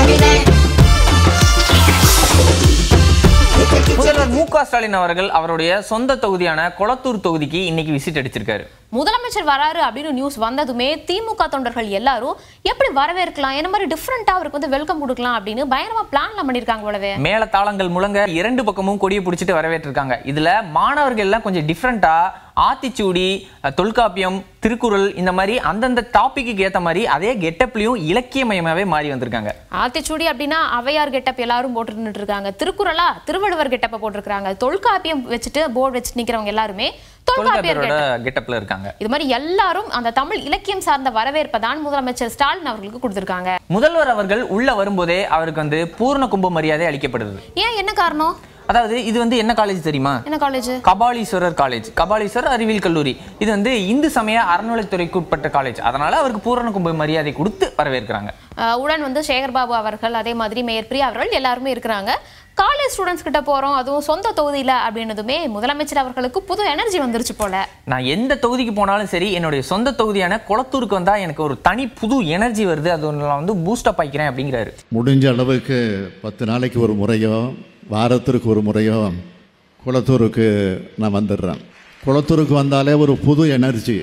முதல்வர் மு க ஸ்டாலின் அவர்கள் அவருடைய சொந்த தொகுதியான கொளத்தூர் தொகுதிக்கு இன்னைக்கு விசிட் அடிச்சிருக்காரு முதலமைச்சர் வராரு அப்படின்னு நியூஸ் வந்ததுமே திமுக தொண்டர்கள் எல்லாரும் எப்படி வரவேற்கலாம் என்ன மாதிரி டிஃப்ரெண்டா அவருக்கு வந்து வெல்கம் கொடுக்கலாம் அப்படின்னு பயங்கரமா பிளான்லாம் பண்ணிருக்காங்க போலவே மேல தாளங்கள் முழங்க இரண்டு பக்கமும் கொடியை பிடிச்சிட்டு வரவேற்றிருக்காங்க இதுல மாணவர்கள் எல்லாம் கொஞ்சம் டிஃப்ரெண்டா ஆத்திச்சூடி அஹ், தொல்காப்பியம் திருக்குறள் இந்த மாதிரி அந்தந்த டாபிக்கு ஏத்த மாதிரி அதே கெட்டப்லயும் இலக்கியமயமாவே மாறி வந்திருக்காங்க ஆத்திச்சூடி அப்படின்னா அவையார் கெட்டப் எல்லாரும் போட்டு நின்னுட்டு இருக்காங்க திருக்குறளா திருவள்ளுவர் கெட்டப்ப போட்டிருக்காங்க தொல்காப்பியம் வச்சுட்டு போர்டு வச்சுட்டு நிக்கிறவங்க எல்லாருமே தொல்காப்பியர் தொல்காப்பியரோட கெட்டப் கெட்டப்ல இருக்காங்க இது மாதிரி எல்லாரும் அந்த தமிழ் இலக்கியம் சார்ந்த வரவேற்பை தான் முதலமைச்சர் ஸ்டாலின் அவர்களுக்கு கொடுத்திருக்காங்க முதல்வர் அவர்கள் உள்ள வரும்போதே அவருக்கு வந்து பூர்ண கும்ப மரியாதை அளிக்கப்படுது ஏன் என்ன காரணம் அதாவது இது வந்து என்ன காலேஜ் தெரியுமா என்ன காலேஜ் கபாலீஸ்வரர் காலேஜ் கபாலீஸ்வரர் அறிவியல் கல்லூரி இது வந்து இந்து சமய அறநிலைத்துறைக்கு உட்பட்ட காலேஜ் அதனால அவருக்கு பூரண கும்ப மரியாதை கொடுத்து வரவேற்கிறாங்க அஹ் உடன் வந்து சேகர் பாபு அவர்கள் அதே மாதிரி மேயர் பிரியா அவர்கள் எல்லாருமே இருக்கிறாங்க காலேஜ் ஸ்டூடெண்ட்ஸ் கிட்ட போறோம் அதுவும் சொந்த தொகுதியில அப்படின்னதுமே முதலமைச்சர் அவர்களுக்கு புது எனர்ஜி வந்துருச்சு போல நான் எந்த தொகுதிக்கு போனாலும் சரி என்னுடைய சொந்த தொகுதியான குளத்தூருக்கு வந்தா எனக்கு ஒரு தனி புது எனர்ஜி வருது அது நான் வந்து பூஸ்டப் ஆயிக்கிறேன் அப்படிங்கிறாரு முடிஞ்ச அளவுக்கு பத்து நாளைக்கு ஒரு முறையோ வாரத்திற்கு ஒரு முறையோ குளத்தூருக்கு நான் வந்துடுறேன் குளத்தூருக்கு வந்தாலே ஒரு புது எனர்ஜி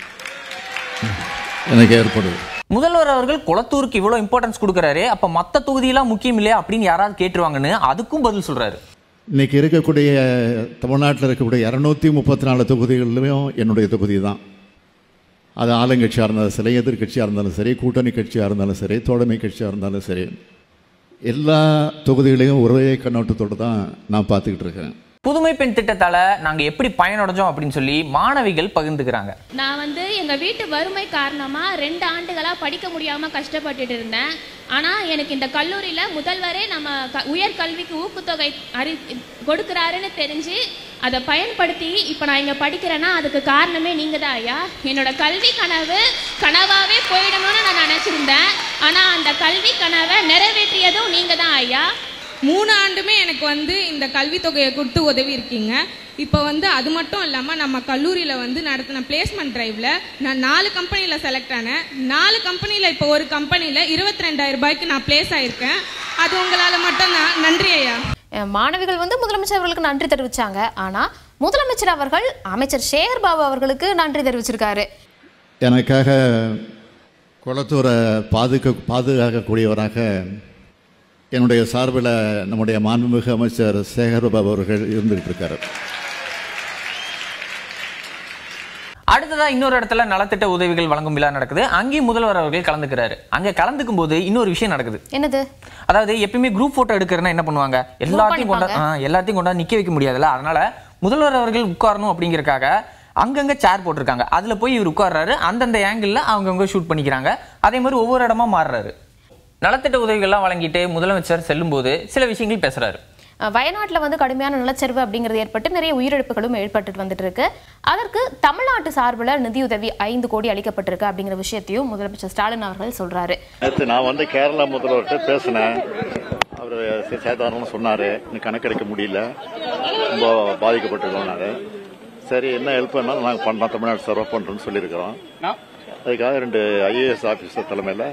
எனக்கு ஏற்படுது முதல்வர் அவர்கள் குளத்தூருக்கு இவ்வளவு இம்பார்ட்டன்ஸ் கொடுக்குறாரு அப்ப மத்த தொகுதியெல்லாம் முக்கியம் இல்லையா அப்படின்னு யாராவது கேட்டுருவாங்கன்னு அதுக்கும் பதில் சொல்றாரு இன்னைக்கு இருக்கக்கூடிய தமிழ்நாட்டில் இருக்கக்கூடிய இரநூத்தி முப்பத்தி நாலு தொகுதிகளிலும் என்னுடைய தொகுதி தான் அது ஆளுங்கட்சியாக இருந்தாலும் சரி எதிர்க்கட்சியாக இருந்தாலும் சரி கூட்டணி கட்சியாக இருந்தாலும் சரி தோழமை கட்சியாக இருந்தாலும் சரி எல்லா தொகுதிகளையும் ஒரே கண்ணோட்டத்தோடு தான் நான் பார்த்துக்கிட்டு இருக்கேன் புதுமை பெண் திட்டத்தால நாங்க எப்படி பயனடைஞ்சோம் அப்படின்னு சொல்லி மாணவிகள் பகிர்ந்துக்கிறாங்க நான் வந்து எங்கள் வீட்டு வறுமை காரணமாக ரெண்டு ஆண்டுகளாக படிக்க முடியாமல் கஷ்டப்பட்டுட்டு இருந்தேன் ஆனால் எனக்கு இந்த கல்லூரியில் முதல்வரே நம்ம க உயர் கல்விக்கு ஊக்கத்தொகை அறி கொடுக்குறாருன்னு தெரிஞ்சு அதை பயன்படுத்தி இப்போ நான் இங்கே படிக்கிறேன்னா அதுக்கு காரணமே நீங்கள் தான் ஐயா என்னோட கல்வி கனவு கனவாகவே போயிடணும்னு நான் நினச்சிருந்தேன் ஆனால் அந்த கல்வி கனவை நிறைவேற்றியதும் நீங்கள் தான் ஐயா மூணு ஆண்டுமே எனக்கு வந்து இந்த கல்வித் தொகையை கொடுத்து உதவி இருக்கீங்க இப்போ வந்து அது மட்டும் இல்லாமல் நம்ம கல்லூரியில் வந்து நடத்தின பிளேஸ்மெண்ட் டிரைவில் நான் நாலு கம்பெனியில் செலக்ட் ஆனேன் நாலு கம்பெனியில் இப்போ ஒரு கம்பெனியில் இருபத்தி ரெண்டாயிரம் ரூபாய்க்கு நான் பிளேஸ் ஆயிருக்கேன் அது உங்களால் மட்டும் தான் நன்றி ஐயா அஹ் மாணவிகள் வந்து முதலமைச்சர் அவர்களுக்கு நன்றி தெரிவிச்சாங்க ஆனா முதலமைச்சர் அவர்கள் அமைச்சர் சேகர் பாபு அவர்களுக்கு நன்றி தெரிவிச்சிருக்காரு எனக்காக குளத்தூரை பாதுக பாதுகாக்கக்கூடியவராக என்னுடைய சார்பில் நம்முடைய மாண்புமிகு அமைச்சர் சேகர்பாபு அவர்கள் இருந்துகிட்டு இருக்காரு அடுத்ததா இன்னொரு இடத்துல நலத்திட்ட உதவிகள் வழங்கும் விழா நடக்குது அங்கேயும் முதல்வர் அவர்கள் கலந்துக்கிறாரு அங்க கலந்துக்கும் போது இன்னொரு விஷயம் நடக்குது என்னது அதாவது எப்பயுமே குரூப் போட்டோ எடுக்கிறதுனா என்ன பண்ணுவாங்க எல்லாத்தையும் கொண்டா ஆ, எல்லாத்தையும் கொண்டா நிக்க வைக்க முடியாதுல்ல அதனால முதல்வர் அவர்கள் உட்காரணும் அப்படிங்கறக்காக அங்கங்க சேர் போட்டிருக்காங்க அதுல போய் இவர் உட்கார்றாரு அந்தந்த ஆங்கிள் அவங்கவுங்க ஷூட் பண்ணிக்கிறாங்க அதே மாதிரி ஒவ்வொரு இடமா மாறுறாரு நலத்திட்ட உதவிகள்லாம் வழங்கிட்டு முதலமைச்சர் செல்லும்போது சில விஷயங்கள் பேசுறாரு அஹ் வயநாட்டுல வந்து கடுமையான நிலச்சரிவு அப்படிங்கிறது ஏற்பட்டு நிறைய உயிரிழப்புகளும் ஏற்பட்டு வந்துட்டு இருக்கு அதற்கு தமிழ்நாட்டு சார்பில் நிதியுதவி ஐந்து கோடி அளிக்கப்பட்டிருக்கு அப்படிங்கிற விஷயத்தையும் முதலமைச்சர் ஸ்டாலின் அவர்கள் சொல்றாரு நேற்று நான் வந்து கேரளா முதல்வர்கிட்ட பேசினேன் அவர் சேதாரம்னு சொன்னார் இன்னும் கணக்கெடுக்க முடியல ரொம்ப பாதிக்கப்பட்டிருக்கோம்னாரு சரி என்ன ஹெல்ப் வேணாலும் நாங்கள் பண்ணலாம் தமிழ்நாடு சர்வ் பண்ணுறோன்னு சொல்லியிருக்கிறோம் அதுக்காக ரெண்டு ஐஏஎஸ் ஆஃபீஸர் தலைமையில்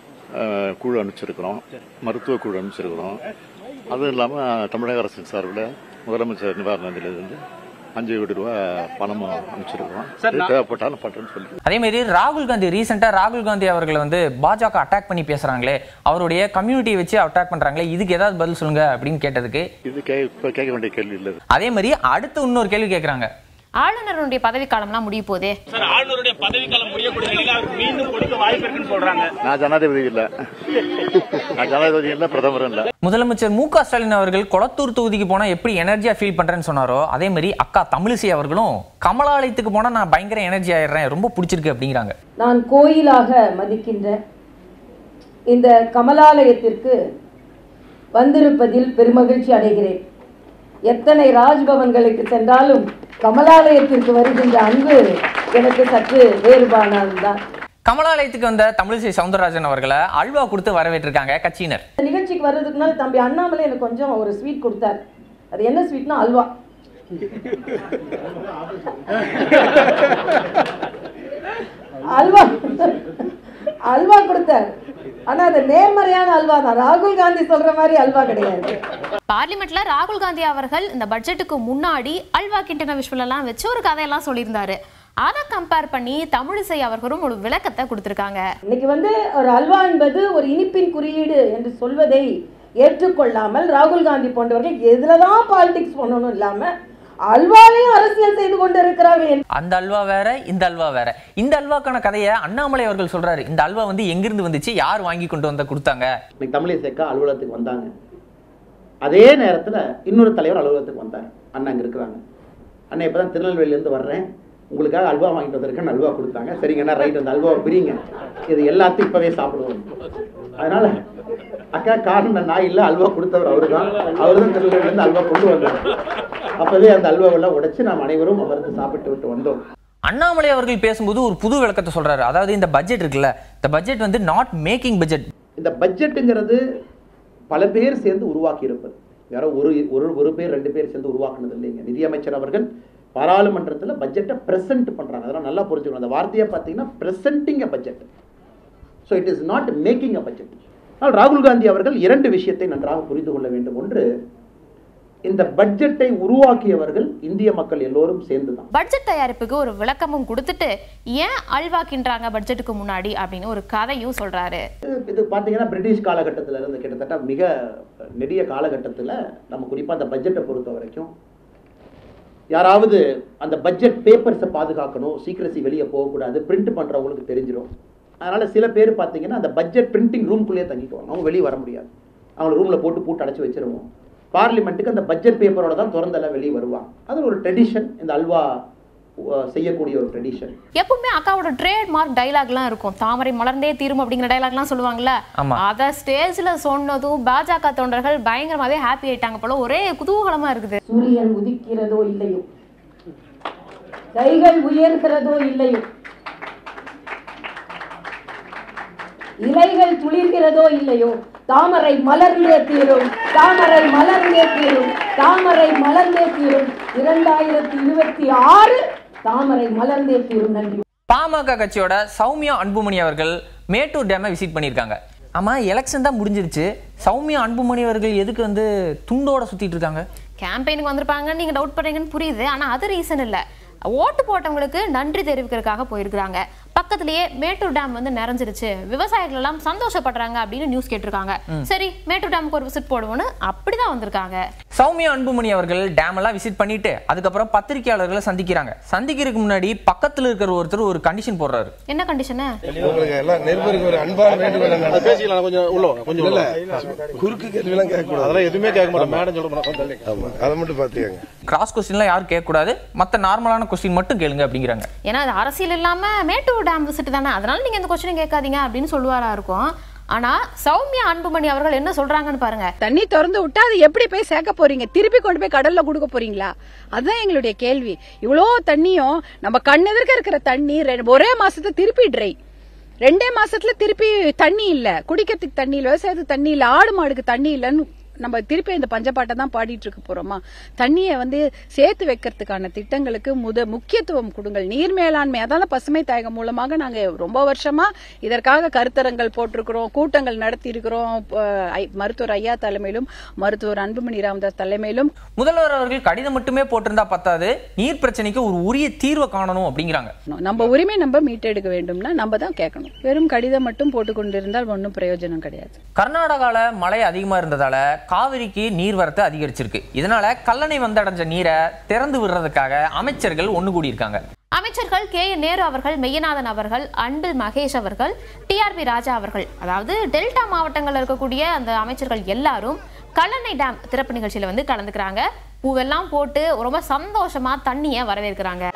குழு அனுப்பிச்சிருக்கிறோம் மருத்துவ குழு அனுப்பிச்சிருக்கிறோம் அதுவும் இல்லாமல் தமிழக அரசின் சார்பில் முதலமைச்சர் நிவாரண நிலையிலிருந்து அஞ்சு கோடி ரூபா பணமும் அனுப்பிச்சிருக்கிறோம் இது தேவைப்பட்டாலும் பண்ணுறேன்னு சொல்லி அதே மாதிரி ராகுல் காந்தி ரீசெண்டா ராகுல் காந்தி அவர்களை வந்து பாஜக அட்டாக் பண்ணி பேசுறாங்களே அவருடைய கம்யூனிட்டியை வச்சு அட்டாக் பண்றாங்களே இதுக்கு ஏதாவது பதில் சொல்லுங்க அப்படின்னு கேட்டதுக்கு இது கே இப்போ கேட்க வேண்டிய கேள்வி இல்லை இது. அதே மாதிரி அடுத்து இன்னொரு கேள்வி கேட்கறாங்க ஆளுநருடைய பதவி காலம்லாம் முடிய போதே ஆளுநருடைய பதவிக்காலம் முடியக்கூடிய நிலையில் அவருக்கு மீண்டும் கொடுக்க வாய்ப்பு இருக்குன்னு சொல்றாங்க நான் ஜனாதிபதி இல்லை நான் ஜனாதிபதி இல்லை பிரதமரும் இல்லை முதலமைச்சர் மு க ஸ்டாலின் அவர்கள் கொளத்தூர் தொகுதிக்கு போனா எப்படி எனர்ஜியா ஃபீல் பண்றேன்னு சொன்னாரோ அதே மாதிரி அக்கா தமிழிசை அவர்களும் கமலாலயத்துக்கு போனா நான் பயங்கர எனர்ஜி ஆயிடுறேன் ரொம்ப பிடிச்சிருக்கு அப்படிங்கிறாங்க நான் கோயிலாக மதிக்கின்ற இந்த கமலாலயத்திற்கு வந்திருப்பதில் பெருமகிழ்ச்சி அடைகிறேன் எத்தனை ராஜ்பவன்களுக்கு சென்றாலும் கமலாலயத்திற்கு வருகின்ற அன்பு எனக்கு சற்று வேறுபாடானதுதான் கமலாலயத்துக்கு வந்த தமிழிசை சவுந்தரராஜன் அவர்களை அல்வா கொடுத்து வரவேற்றிருக்காங்க கட்சியினர் இந்த நிகழ்ச்சிக்கு வர்றதுக்கு முன்னாடி தம்பி அண்ணாமலை எனக்கு கொஞ்சம் ஒரு ஸ்வீட் கொடுத்தார் அது என்ன ஸ்வீட்னா அல்வா அல்வா அல்வா கொடுத்தார் ஆனா அது நேர்மறையான அல்வா தான் ராகுல் காந்தி சொல்ற மாதிரி அல்வா கிடையாது பார்லிமெண்ட்ல ராகுல் காந்தி அவர்கள் இந்த பட்ஜெட்டுக்கு முன்னாடி அல்வா கிண்டன விஷுவலெல்லாம் வச்சு ஒரு கதையெல்லாம் சொல்லியிருந்தாரு அதை கம்பேர் பண்ணி தமிழிசை அவர்களும் ஒரு விளக்கத்தை கொடுத்திருக்காங்க இன்னைக்கு வந்து ஒரு அல்வா என்பது ஒரு இனிப்பின் குறியீடு என்று சொல்வதை ஏற்றுக்கொள்ளாமல் ராகுல் காந்தி போன்றவர்கள் எதுல தான் பாலிடிக்ஸ் பண்ணணும் இல்லாம அல்வாவையும் அரசியல் செய்து கொண்டு இருக்கிறார்கள் அந்த அல்வா வேற இந்த அல்வா வேற இந்த அல்வாக்கான கதையை அண்ணாமலை அவர்கள் சொல்றாரு இந்த அல்வா வந்து எங்கிருந்து வந்துச்சு யார் வாங்கி கொண்டு வந்த கொடுத்தாங்க இன்னைக்கு தமிழிசைக்கா அலுவலகத்துக்கு வந்தாங்க அதே நேரத்தில் இன்னொரு தலைவர் அலுவலகத்துக்கு வந்தார் அண்ணா இங்கே இருக்கிறாங்க அண்ணா இப்போ தான் திருநெல்வேலியிலேருந்து வர்றேன் உங்களுக்காக அல்வா வாங்கிட்டு வந்திருக்கேன் அல்வா கொடுத்தாங்க சரிங்கண்ணா ரைட் அந்த அல்வாவை பிரிங்க இது எல்லாத்தையும் இப்போவே சாப்பிடுவோம் அதனால அக்கா காரணம் நான் இல்லை அல்வா கொடுத்தவர் அவர் தான் அவர் தான் திருநெல்வேலியிலேருந்து அல்வா கொண்டு வந்தார் அப்போவே அந்த அல்வாவெல்லாம் உடைச்சு நாம் அனைவரும் அமர்ந்து சாப்பிட்டு விட்டு வந்தோம் அண்ணாமலை அவர்கள் பேசும்போது ஒரு புது விளக்கத்தை சொல்றாரு அதாவது இந்த பட்ஜெட் இருக்குல்ல இந்த பட்ஜெட் வந்து நாட் மேக்கிங் பட்ஜெட் இந்த பட்ஜெட்டுங்கிறது பல பேர் சேர்ந்து உருவாக்கி இருப்பது யாரோ ஒரு ஒரு ஒரு பேர் ரெண்டு பேர் சேர்ந்து உருவாக்குனது இல்லைங்க நிதியமைச்சர் அவர்கள் பாராளுமன்றத்தில் பட்ஜெட்டை ப்ரெசென்ட் பண்ணுறாங்க அதெல்லாம் நல்லா புரிஞ்சுக்கணும் அந்த வார்த்தையை பார்த்தீங்கன்னா presenting a budget so it is not making a budget ஆனால் ராகுல் காந்தி அவர்கள் இரண்டு விஷயத்தை நன்றாக புரிந்து கொள்ள வேண்டும் ஒன்று இந்த பட்ஜெட்டை உருவாக்கியவர்கள் இந்திய மக்கள் எல்லோரும் சேர்ந்து தான் பட்ஜெட் தயாரிப்புக்கு ஒரு விளக்கமும் கொடுத்துட்டு ஏன் அல்வா கிண்டுறாங்க பட்ஜெட்டுக்கு முன்னாடி அப்படின்னு ஒரு கதையும் சொல்றாரு இது பார்த்தீங்கன்னா பிரிட்டிஷ் காலகட்டத்தில் இருந்து கிட்டத்தட்ட மிக நெடிய காலகட்டத்தில் நம்ம குறிப்பாக அந்த பட்ஜெட்டை பொறுத்த வரைக்கும் யாராவது அந்த பட்ஜெட் பேப்பர்ஸை பாதுகாக்கணும் சீக்கிரசி வெளியே போகக்கூடாது பிரிண்ட் பண்ணுறவங்களுக்கு தெரிஞ்சிடும் அதனால் சில பேர் பார்த்தீங்கன்னா அந்த பட்ஜெட் பிரிண்டிங் ரூம்குள்ளேயே தங்கிக்குவாங்க அவங்க வெளியே வர முடியாது அவங்க ரூமில் போட்டு பூட்டு அடைச்சி வச்சிருவோம் பார்லிமெண்ட்டுக்கு அந்த பட்ஜெட் பேப்பரோட தான் திறந்தெல்லாம் வெளியே வருவாங்க அது ஒரு ட்ரெடிஷன் இந்த அல்வா அஹ், செய்யக்கூடிய ஒரு ட்ரெடிஷன் எப்பவுமே அக்காவோட ட்ரேட் மார்க் டைலாக்லாம் இருக்கும் தாமரை மலர்ந்தே தீரும் அப்படிங்கிற டைலாக்லாம் சொல்லுவாங்கல்ல ஆமா. அத ஸ்டேஜ்ல சொன்னதும் பாஜக தொண்டர்கள் பயங்கரமாவே ஹாப்பி ஆயிட்டாங்க போல ஒரே குதூகலமா இருக்குது சூரியன் உதிக்கிறதோ இல்லையோ கைகள் உயர்கிறதோ இல்லையோ இலைகள் துளிர்கிறதோ இல்லையோ தாமரை மலர்ந்தே தீரும் தாமரை மலர்ந்தே தீரும் தாமரை மலர்ந்தே தீரும் இரண்டாயிரத்தி இருபத்தி ஆறு தாமரை மலர்ந்தே தீரும் நன்றி பாமக கட்சியோட சௌமியா அன்புமணி அவர்கள் மேட்டூர் டேமை விசிட் பண்ணியிருக்காங்க ஆமா எலெக்ஷன் தான் முடிஞ்சிருச்சு சௌமியா அன்புமணி அவர்கள் எதுக்கு வந்து துண்டோட சுத்திட்டு இருக்காங்க கேம்பெயினுக்கு வந்திருப்பாங்கன்னு நீங்க டவுட் பண்றீங்கன்னு புரியுது ஆனா அது ரீசன் இல்ல ஓட்டு போட்டவங்களுக்கு நன்றி தெரிவிக்கிறதுக்காக போயிருக்காங்க பக்கத்திலேயே மேட்டூர் டேம் வந்து நிறைஞ்சிருச்சு விவசாயிகள் எல்லாம் சந்தோஷப்படுறாங்க அப்படின்னு நியூஸ் கேட்டிருக்காங்க சரி மேட்டூர் டேமுக்கு ஒரு விசிட் போடுவோன்னு அப்படிதான் வந்திருக்காங்க சௌமியா அன்புமணி அவர்கள் டேம் எல்லாம் விசிட் பண்ணிட்டு அதுக்கப்புறம் பத்திரிகையாளர்களை சந்திக்கிறாங்க சந்திக்கிறதுக்கு முன்னாடி பக்கத்துல இருக்கிற ஒருத்தர் ஒரு கண்டிஷன் போடுறாரு என்ன கண்டிஷனு உங்களுக்கு எல்லாம் நெருப்பருக்கு ஒரு அன்பான வேண்டுகோள் என்னன்னா பேசிக்கலாம் கொஞ்சம் உள்ள வாங்க கொஞ்சம் இல்ல குறுக்கு கேள்வி எல்லாம் கேட்க கூடாது அதெல்லாம் எதுவுமே கேட்க மாட்டோம் மேடம் சொல்ல ஆமா அதை மட்டும் பாத்துக்கங்க கிராஸ் கொஸ்டின்லாம் யாரும் கேட்கக்கூடாது மற்ற நார்மலான கொஸ்டின் மட்டும் கேளுங்க அப்படிங்கிறாங்க ஏன்னா அது அரசியல் இல்லாம மேட்டூர் டேம் விசிட் தானே அதனால நீங்க இந்த கொஸ்டின் கேட்காதீங்க அப்படின்னு சொல்லுவாரா இருக்கும் ஆனா சௌமியா அன்புமணி அவர்கள் என்ன சொல்றாங்கன்னு பாருங்க தண்ணி திறந்து விட்டா அது எப்படி போய் சேர்க்க போறீங்க திருப்பி கொண்டு போய் கடல்ல கொடுக்க போறீங்களா அதுதான் எங்களுடைய கேள்வி இவ்வளோ தண்ணியும் நம்ம கண்ணெதிர்க்க இருக்கிற தண்ணி ரெ- ஒரே மாசத்துல திருப்பி ட்ரை ரெண்டே மாசத்துல திருப்பி தண்ணி இல்ல குடிக்கிறதுக்கு தண்ணி இல்ல விவசாயத்துக்கு தண்ணி இல்ல ஆடு மாடுக்கு தண்ணி இல்லன்னு நம்ம திருப்பி இந்த பஞ்சப்பாட்டை தான் பாடிட்டு இருக்க போறோமா தண்ணியை வந்து சேர்த்து வைக்கிறதுக்கான திட்டங்களுக்கு முத முக்கியத்துவம் கொடுங்கள் நீர் மேலாண்மை அதால பசுமை தாயகம் மூலமாக நாங்க ரொம்ப வருஷமா இதற்காக கருத்தரங்கள் போட்டிருக்கிறோம் கூட்டங்கள் நடத்தி இருக்கிறோம் மருத்துவர் ஐயா தலைமையிலும் மருத்துவர் அன்புமணி ராமதாஸ் தலைமையிலும் முதல்வர் அவர்கள் கடிதம் மட்டுமே போட்டிருந்தா பத்தாது நீர் பிரச்சனைக்கு ஒரு உரிய தீர்வை காணணும் அப்படிங்கிறாங்க நம்ம உரிமை நம்ம மீட்டெடுக்க வேண்டும்னா நம்ம தான் கேட்கணும் வெறும் கடிதம் மட்டும் போட்டு கொண்டிருந்தால் ஒன்றும் பிரயோஜனம் கிடையாது கர்நாடகால மழை அதிகமா இருந்ததால காவிரிக்கு நீர்வரத்து அதிகரிச்சிருக்கு இதனால கல்லணை வந்தடைஞ்ச நீரை திறந்து விடுறதுக்காக அமைச்சர்கள் ஒண்ணு கூடியிருக்காங்க அமைச்சர்கள் கே என் நேரு அவர்கள் மெய்யநாதன் அவர்கள் அன்பில் மகேஷ் அவர்கள் டிஆர்பி ராஜா அவர்கள் அதாவது டெல்டா மாவட்டங்கள்ல இருக்கக்கூடிய அந்த அமைச்சர்கள் எல்லாரும் கல்லணை டேம் திறப்பு நிகழ்ச்சியில வந்து கலந்துக்கிறாங்க பூவெல்லாம் போட்டு ரொம்ப சந்தோஷமா தண்ணியை வரவேற்கிறாங்க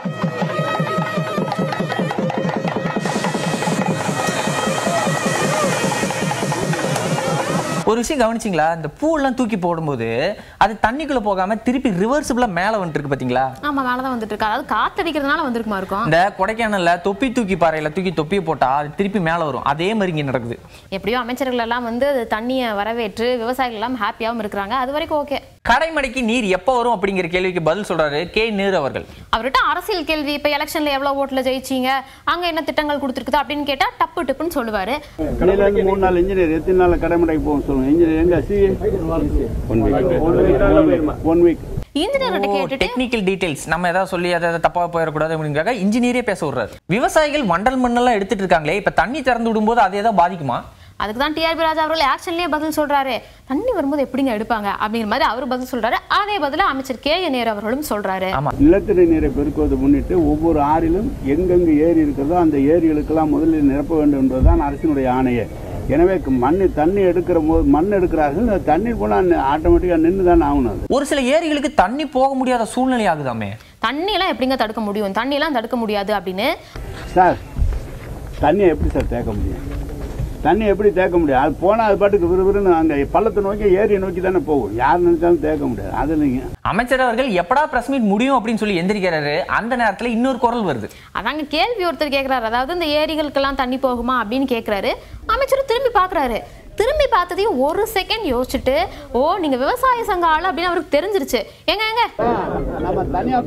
ஒரு விஷயம் கவனிச்சிங்களா இந்த பூவெல்லாம் தூக்கி போடும்போது அது தண்ணிக்குள்ள போகாம திருப்பி ரிவர்சிபிளா மேல வந்துட்டு இருக்கு பாத்தீங்களா ஆமா மேலதான் வந்துட்டு இருக்கு அதாவது காத்தடிக்கிறதுனால வந்திருக்குமா இருக்கும் இந்த கொடைக்கானல்ல தொப்பி தூக்கி பாறையில தூக்கி தொப்பியை போட்டா அது திருப்பி மேல வரும் அதே மாதிரி இங்க நடக்குது எப்படியோ அமைச்சர்கள் எல்லாம் வந்து அது தண்ணியை வரவேற்று விவசாயிகள் எல்லாம் ஹாப்பியாகவும் இருக்கிறாங்க அது வரைக்கும் ஓகே கடைமடைக்கு நீர் எப்போ வரும் அப்படிங்கிற கேள்விக்கு பதில் சொல்றாரு கே நேரு அவர்கள் அவர்கிட்ட அரசியல் கேள்வி இப்ப எலெக்ஷன்ல எவ்வளவு ஓட்டுல ஜெயிச்சீங்க அங்க என்ன திட்டங்கள் கொடுத்துருக்குது அப்படின்னு கேட்டா டப்பு டப்புன்னு சொல்லுவாரு கடையில இருந்து மூணு நாள் இன்ஜினியர் எத்தனை நாள் கடைமடைக்கு போகும் சொல்லுங்க இன்ஜினியர் எங்க சி ஒன் வீக் ஒன் வீக் இன்ஜினியர்கிட்ட கேட்டுட்டு டெக்னிக்கல் டீடைல்ஸ் நம்ம ஏதாவது சொல்லி அதை அதை தப்பா போயிடக்கூடாது அப்படிங்கிறக்காக இன்ஜினியரே பேச விடுறாரு விவசாயிகள் மண்டல் மண்ணெல்லாம் எடுத்துட்டு இருக்காங்களே இப்ப தண்ணி திறந்து விடும்போது அது ஏதாவது பாதிக்குமா அதுக்கு தான் டிஆர்பி ராஜா அவர்கள் ஆக்ஷன்லயே பதில் சொல்றாரு தண்ணி வரும்போது எப்படிங்க எடுப்பாங்க அப்படிங்கிற மாதிரி அவர் பதில் சொல்றாரு அதே பதில அமைச்சர் கே என் நேரு அவர்களும் சொல்றாரு நிலத்தடி நீரை பெருக்குவதை முன்னிட்டு ஒவ்வொரு ஆறிலும் எங்கெங்கு ஏரி இருக்கிறதோ அந்த ஏரிகளுக்கெல்லாம் முதலில் நிரப்ப வேண்டும் என்பதுதான் அரசினுடைய ஆணையே எனவே மண் தண்ணி எடுக்கிற போது மண் எடுக்கிறார்கள் அந்த தண்ணீர் போனால் ஆட்டோமேட்டிக்காக நின்று தான் ஆகணும் அது ஒரு சில ஏரிகளுக்கு தண்ணி போக முடியாத சூழ்நிலை ஆகுதாமே தண்ணி எல்லாம் எப்படிங்க தடுக்க முடியும் தண்ணி எல்லாம் தடுக்க முடியாது அப்படின்னு சார் தண்ணியை எப்படி சார் தேக்க முடியும் தண்ணி எப்படி தேக்க முடியும் அது போனால் அது பாட்டுக்கு விறுவிறுன்னு அந்த பள்ளத்தை நோக்கி ஏரியை நோக்கி தானே போகும் யார் நினைச்சாலும் தேக்க முடியாது அது இல்லைங்க அமைச்சர் அவர்கள் எப்படா பிரஸ் மீட் முடியும் அப்படின்னு சொல்லி எந்திரிக்கிறாரு அந்த நேரத்துல இன்னொரு குரல் வருது அதாங்க கேள்வி ஒருத்தர் கேக்குறாரு அதாவது இந்த ஏரிகளுக்கெல்லாம் தண்ணி போகுமா அப்படின்னு கேக்குறாரு அமைச்சர் திரும்பி பாக்குறாரு திரும்பி பார்த்ததையும் ஒரு செகண்ட் யோசிச்சுட்டு ஓ நீங்க விவசாய சங்க ஆளு அப்படின்னு அவருக்கு தெரிஞ்சிருச்சு எங்க எங்க நம்ம தனியாக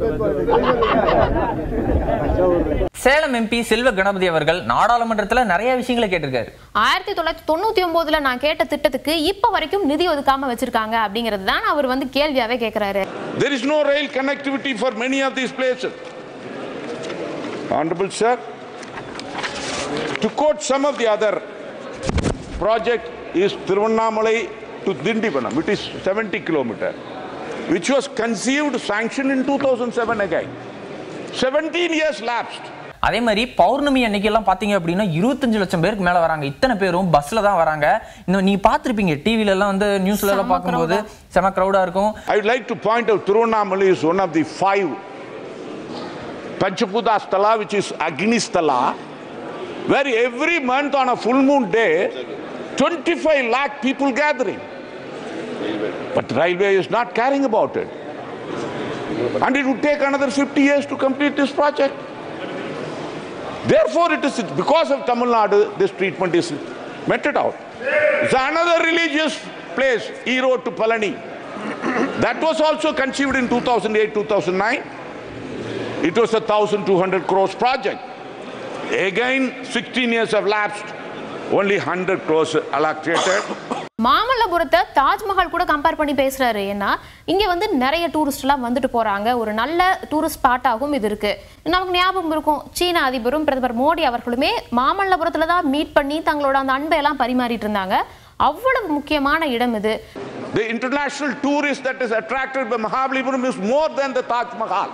சேலம் எம்பி செல்வ கணபதி அவர்கள் நாடாளுமன்றத்துல நிறைய விஷயங்களை கேட்டிருக்காரு ஆயிரத்தி தொள்ளாயிரத்தி தொண்ணூத்தி ஒன்பதுல நான் கேட்ட திட்டத்துக்கு இப்ப வரைக்கும் நிதி ஒதுக்காம வச்சிருக்காங்க அப்படிங்கிறது தான் அவர் வந்து கேள்வியாவே கேக்குறாரு There is no rail connectivity for many of these places. Honorable Sir, to quote some of the other project is Tiruvannamalai to Dindivanam. It is 70 kilometer, which was conceived, sanctioned in 2007 again. 17 years lapsed. அதே மாதிரி பௌர்ணமி அன்னைக்கு எல்லாம் பாத்தீங்க அப்படின்னா இருபத்தஞ்சு லட்சம் பேருக்கு மேல வராங்க இத்தனை பேரும் பஸ்ல தான் வராங்க இன்னும் நீங்க பாத்திருப்பீங்க டிவில எல்லாம் வந்து நியூஸ்ல எல்லாம் பார்க்கும்போது செம கிரௌடா இருக்கும் I would like to point out Tiruvannamalai is one of the five Panchaputa Sthala, which is Agni Sthala, where every month on a full moon day, 25 lakh people gathering. But railway is not caring about it. And it would take another 50 years to complete this project. Therefore, it is because of Tamil Nadu, this treatment is meted out. It's another religious place, Erode to Palani. That was also conceived in 2008-2009. It was a 1,200 crores project. Again, 16 years have lapsed. Only 100 crores allocated. மாமல்லபுரத்தை Taj Mahal கூட compare பண்ணி பேசுறாரு ஏன்னா இங்க வந்து நிறைய tourist எல்லாம் வந்துட்டு போறாங்க ஒரு நல்ல டூரிஸ்ட் ஸ்பாட்டாகவும் இது இருக்கு நமக்கு ஞாபகம் இருக்கும் சீன அதிபரும் பிரதமர் மோடி அவர்களுமே மாமல்லபுரத்துல தான் மீட் பண்ணி தங்களோட அந்த அன்பை எல்லாம் பரிமாறிட்டு இருந்தாங்க அவ்வளவு முக்கியமான இடம் இது The international tourist that is attracted by Mahabalipuram is more than the Taj Mahal.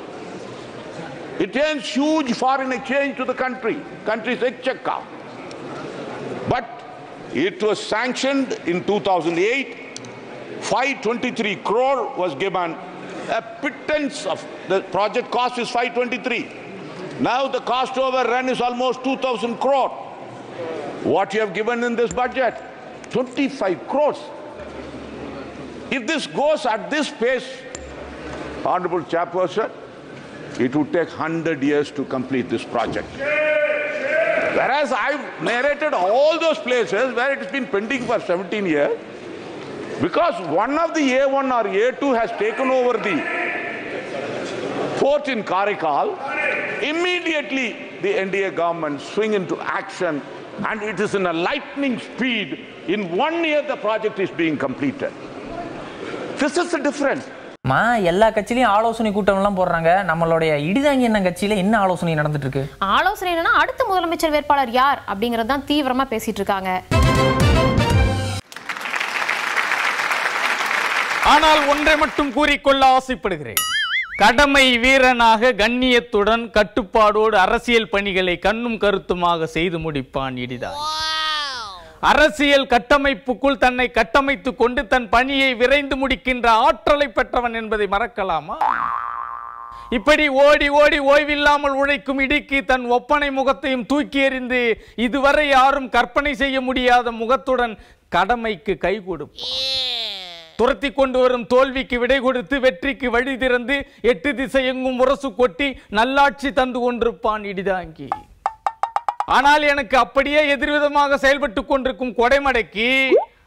It earns huge foreign exchange to the country, country's exchequer. But it was sanctioned in 2008. 523 crore was given. A pittance of the project cost is 523. Now the cost overrun is almost 2,000 crore. What you have given in this budget? 25 crores. If this goes at this pace, Honorable Chairperson, it would take 100 years to complete this project. Whereas I've narrated all those places where it has been pending for 17 years, because one of the A1 or A2 has taken over the port in Karikal, immediately the NDA government swing into action and it is in a lightning speed. In one year the project is being completed. This is the difference. மா எல்லா கட்சியிலயும் ஆலோசனை கூட்டம் எல்லாம் போடுறாங்க நம்மளுடைய இடிதாங்கி என்ன கட்சியில என்ன ஆலோசனை நடந்துட்டு இருக்கு ஆலோசனை என்னன்னா அடுத்த முதலமைச்சர் வேட்பாளர் யார் அப்படிங்கறது தான் தீவிரமா பேசிட்டு இருக்காங்க ஆனால் ஒன்றை மட்டும் கூறிக்கொள்ள ஆசைப்படுகிறேன் கடமை வீரனாக கண்ணியத்துடன் கட்டுப்பாடோடு அரசியல் பணிகளை கண்ணும் கருத்துமாக செய்து முடிப்பான் இடிதான் அரசியல் கட்டமைப்புக்குள் தன்னை கட்டமைத்துக் கொண்டு தன் பணியை விரைந்து முடிக்கின்ற ஆற்றலை பெற்றவன் என்பதை மறக்கலாமா இப்படி ஓடி ஓடி ஓய்வில்லாமல் உழைக்கும் இடிக்கு தன் ஒப்பனை முகத்தையும் தூக்கி எறிந்து இதுவரை யாரும் கற்பனை செய்ய முடியாத முகத்துடன் கடமைக்கு கை கொடுப்பான் துரத்தி கொண்டு வரும் தோல்விக்கு விடை கொடுத்து வெற்றிக்கு வழி திறந்து எட்டு திசை எங்கும் முரசு கொட்டி நல்லாட்சி தந்து கொண்டிருப்பான் இடிதாங்கி ஆனால் எனக்கு அப்படியே எதிர்விதமாக செயல்பட்டு கொண்டிருக்கும் கொடைமடைக்கு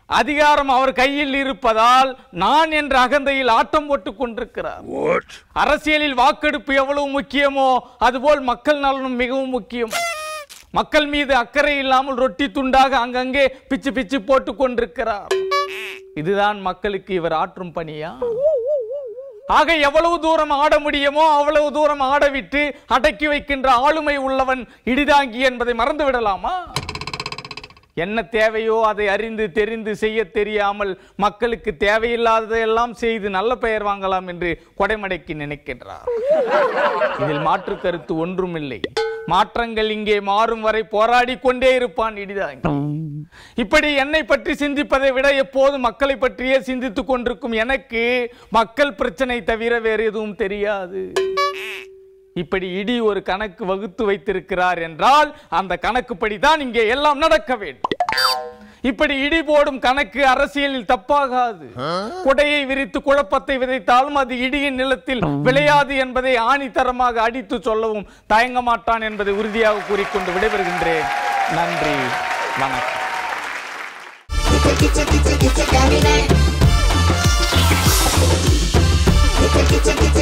அதிகாரம் அவர் கையில் இருப்பதால் நான் என்ற அகந்தையில் ஆட்டம் போட்டுக் கொண்டிருக்கிறார் அரசியலில் வாக்கெடுப்பு எவ்வளவு முக்கியமோ அதுபோல் மக்கள் நலனும் மிகவும் முக்கியம் மக்கள் மீது அக்கறை இல்லாமல் ரொட்டி துண்டாக அங்கங்கே பிச்சு பிச்சு போட்டுக் கொண்டிருக்கிறார் இதுதான் மக்களுக்கு இவர் ஆற்றும் பணியா ஆக எவ்வளவு தூரம் ஆட முடியுமோ அவ்வளவு தூரம் ஆடவிட்டு அடக்கி வைக்கின்ற ஆளுமை உள்ளவன் இடிதாங்கி என்பதை மறந்து விடலாமா என்ன தேவையோ அதை அறிந்து தெரிந்து செய்ய தெரியாமல் மக்களுக்கு தேவையில்லாததையெல்லாம் செய்து நல்ல பெயர் வாங்கலாம் என்று கொடைமடைக்கு நினைக்கின்றார் இதில் மாற்று கருத்து ஒன்றுமில்லை மாற்றங்கள் இங்கே மாறும் வரை போராடி கொண்டே இருப்பான் இடிதாங்கி இப்படி என்னை பற்றி சிந்திப்பதை விட எப்போது மக்களை பற்றியே சிந்தித்துக் கொண்டிருக்கும் எனக்கு மக்கள் பிரச்சனை தவிர வேறு எதுவும் தெரியாது இப்படி இடி ஒரு கணக்கு வகுத்து வைத்திருக்கிறார் என்றால் அந்த கணக்குப்படி தான் இங்கே எல்லாம் நடக்க வேண்டும் இப்படி இடி போடும் கணக்கு அரசியலில் தப்பாகாது குடையை விரித்து குழப்பத்தை விதைத்தாலும் அது இடியின் நிலத்தில் விளையாது என்பதை ஆணித்தரமாக அடித்து சொல்லவும் தயங்க மாட்டான் என்பதை உறுதியாக கூறிக்கொண்டு விடைபெறுகின்றேன் நன்றி வணக்கம் It's a, it's a, it's a, it's a,